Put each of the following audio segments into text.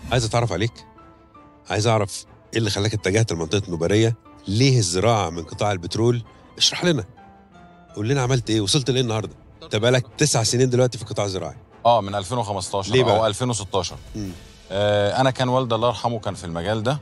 عايز اتعرف عليك عايز اعرف ايه اللي خلاك اتجهت لمنطقه النوباريه ليه الزراعه من قطاع البترول اشرح لنا قول لنا عملت ايه وصلت لايه النهارده انت بقالك تسع سنين دلوقتي في القطاع الزراعي اه من 2015 ليه بقى؟ او 2016 مم. آه انا كان والدي الله يرحمه كان في المجال ده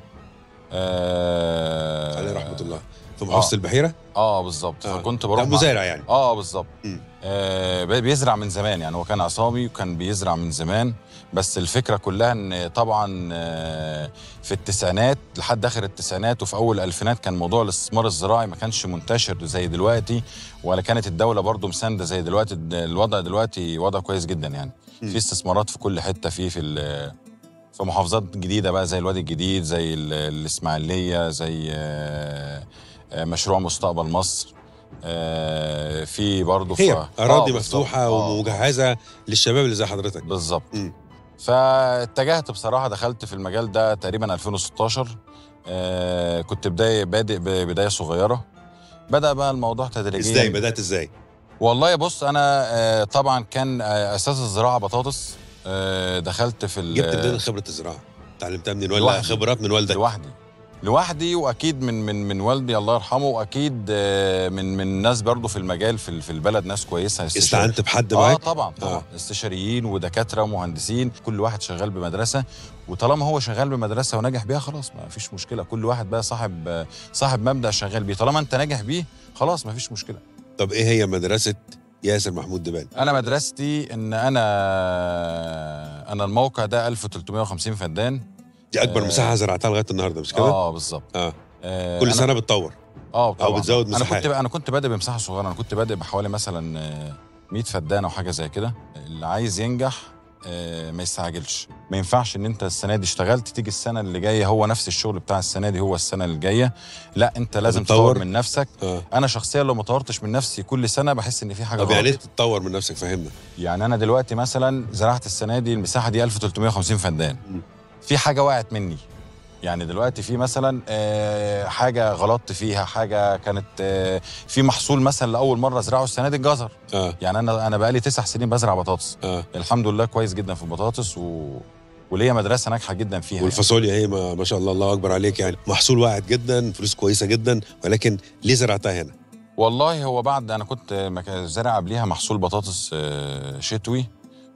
آه عليه رحمه الله في محافظه آه. البحيره اه بالظبط آه. فكنت بروح كان مع- مزارع يعني اه بالظبط مم. آه بي- بيزرع من زمان يعني هو كان عصامي وكان بيزرع من زمان بس الفكره كلها ان طبعا آه، في التسعينات لحد اخر التسعينات وفي اول الالفينات كان موضوع الاستثمار الزراعي ما كانش منتشر زي دلوقتي ولا كانت الدوله برضو مسانده زي دلوقتي الوضع دلوقتي وضع كويس جدا يعني مم. في استثمارات في كل حته في في ال- في محافظات جديده بقى زي الوادي الجديد زي ال- الاسماعيليه زي آه، آه، مشروع مستقبل مصر آه، في برضه هي اراضي آه، بالظبط. مفتوحه آه، ومجهزه للشباب اللي زي حضرتك بالظبط مم. فاتجهت بصراحه دخلت في المجال ده تقريبا 2016 آه كنت بدايه بادئ ببدايه صغيره بدا بقى الموضوع تدريجيا ازاي بدات ازاي والله بص انا آه طبعا كان آه اساس الزراعه بطاطس آه دخلت في ال- جبت منين خبره الزراعه اتعلمتها منين ولا لوحدي. خبرات من والدك لوحدي لوحدي واكيد من من من والدي الله يرحمه واكيد آه، من من ناس برضه في المجال في ال- في البلد ناس كويسه استشاري- استعنت بحد اه معاك طبعا طبعا آه. آه. استشاريين ودكاتره ومهندسين كل واحد شغال بمدرسه وطالما هو شغال بمدرسه ونجح بيها خلاص ما فيش مشكله كل واحد بقى صاحب صاحب مبدا شغال بيه طالما انت ناجح بيه خلاص ما فيش مشكله طب ايه هي مدرسه ياسر محمود دبان انا مدرستي ان انا انا الموقع ده 1350 فدان دي اكبر آه. مساحه زرعتها لغايه النهارده مش كده اه بالظبط اه آه كل أنا- سنه بتطور اه طبعا بتزود انا مساحات. كنت انا كنت بادئ بمساحه صغيره انا كنت بادئ بحوالي مثلا آه، 100 فدان او حاجه زي كده اللي عايز ينجح آه، ما يستعجلش ما ينفعش ان انت السنه دي اشتغلت تيجي السنه اللي جايه هو نفس الشغل بتاع السنه دي هو السنه اللي جايه لا انت لازم بتطور. تطور من نفسك اه انا شخصيا لو ما طورتش من نفسي كل سنه بحس ان في حاجه طب غلط يعني ايه تتطور من نفسك فهمنا يعني انا دلوقتي مثلا زرعت السنه دي المساحه دي 1350 فدان مم. في حاجه وقعت مني يعني دلوقتي في مثلا آه، حاجه غلطت فيها حاجه كانت آه، في محصول مثلا لاول مره ازرعه السنه دي الجزر اه يعني انا انا بقالي تسع سنين بزرع بطاطس اه الحمد لله كويس جدا في البطاطس و... وليا مدرسه ناجحه جدا فيها يعني. والفاصوليا هي ما, ما شاء الله الله اكبر عليك يعني محصول واعد جدا فلوس كويسه جدا ولكن ليه زرعتها هنا والله هو بعد انا كنت مك- زارع قبليها محصول بطاطس آه، شتوي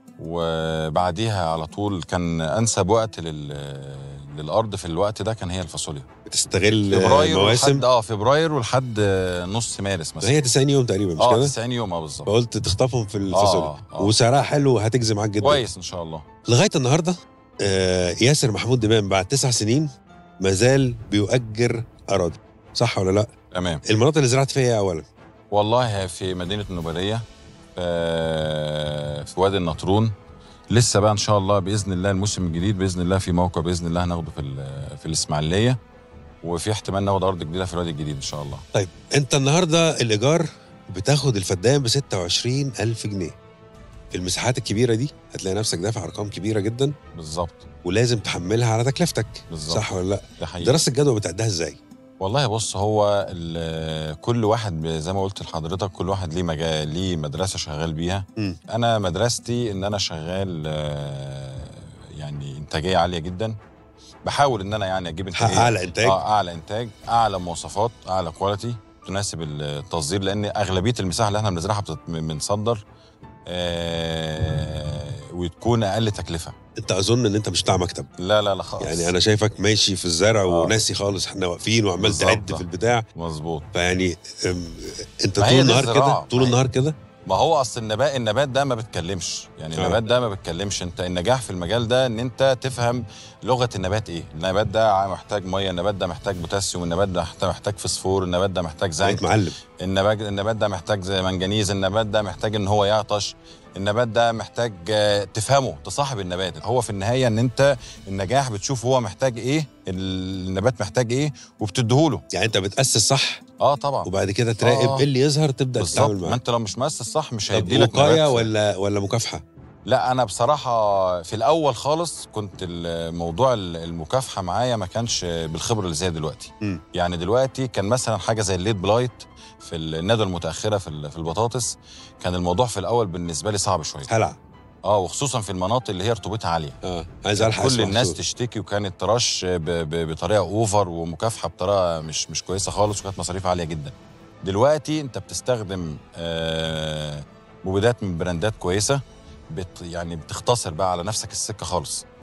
وبعديها على طول كان انسب وقت لل للارض في الوقت ده كان هي الفاصوليا بتستغل آه، فبراير مواسم ولحد اه فبراير ولحد آه، نص مارس ما مثلا هي 90 يوم تقريبا مش اه كده 90 يوم اه بالظبط فقلت تخطفهم في الفاصوليا آه، آه. وسعرها حلو وهتجزي معاك جدا كويس ان شاء الله لغايه النهارده آه ياسر محمود دبان بعد تسع سنين مازال بيؤجر اراضي صح ولا لا؟ تمام المناطق اللي زرعت فيها ايه اولا؟ والله في مدينه النوباريه آه، في وادي النطرون لسه بقى ان شاء الله باذن الله الموسم الجديد باذن الله في موقع باذن الله هناخده في ال- في الاسماعيليه وفي احتمال ناخد ارض جديده في الوادي الجديد ان شاء الله طيب انت النهارده الايجار بتاخد الفدان ب 26000 جنيه المساحات الكبيره دي هتلاقي نفسك دافع ارقام كبيره جدا بالظبط ولازم تحملها على تكلفتك بالظبط صح ولا لا؟ ده حقيقي دراسه الجدوى بتعدها ازاي؟ والله بص هو ال- كل واحد ب- زي ما قلت لحضرتك كل واحد ليه مجال ليه مدرسه شغال بيها مم. انا مدرستي ان انا شغال آه، يعني انتاجيه عاليه جدا بحاول ان انا يعني اجيب تحقق انتاجيه اعلى انتاج اه اعلى انتاج اعلى مواصفات اعلى كواليتي تناسب التصدير لان اغلبيه المساحه اللي احنا بنزرعها بتت- بنصدر آه وتكون اقل تكلفه انت اظن ان انت مش بتاع مكتب لا لا لا خالص يعني انا شايفك ماشي في الزرع آه. وناسي خالص احنا واقفين وعمال بالظبط. تعد في البتاع مظبوط فيعني ام، انت ما طول هي دي النهار كده الزراعة. طول ما هي- النهار كده ما هو اصل النبات النبات ده ما بتكلمش يعني آه. النبات ده ما بتكلمش انت النجاح في المجال ده ان انت تفهم لغه النبات ايه النبات ده محتاج ميه النبات ده محتاج بوتاسيوم النبات ده محتاج- محتاج فسفور النبات ده محتاج زنك بقيت معلم النبات النبات ده محتاج زي منجنيز النبات ده محتاج ان هو يعطش النبات ده محتاج آه، تفهمه تصاحب النبات هو في النهايه ان انت النجاح بتشوف هو محتاج ايه النبات محتاج ايه وبتديهوله يعني انت بتاسس صح اه طبعا وبعد كده تراقب آه. ايه اللي يظهر تبدا بالظبط تتعامل ما معاه انت لو مش مؤسس صح مش طب هيدي لك وقايه ولا ولا مكافحه لا انا بصراحه في الاول خالص كنت الموضوع المكافحه معايا ما كانش بالخبره اللي زي دلوقتي مم. يعني دلوقتي كان مثلا حاجه زي الليد بلايت في الندوه المتاخره في ال- في البطاطس كان الموضوع في الاول بالنسبه لي صعب شويه هلع اه وخصوصا في المناطق اللي هي رطوبتها عاليه اه عايز الحق كل اسمع الناس صوت. تشتكي وكانت ترش ب- ب- بطريقه اوفر ومكافحه بطريقه مش مش كويسه خالص وكانت مصاريفها عاليه جدا دلوقتي انت بتستخدم آه، مبيدات من براندات كويسه بت يعني بتختصر بقى على نفسك السكه خالص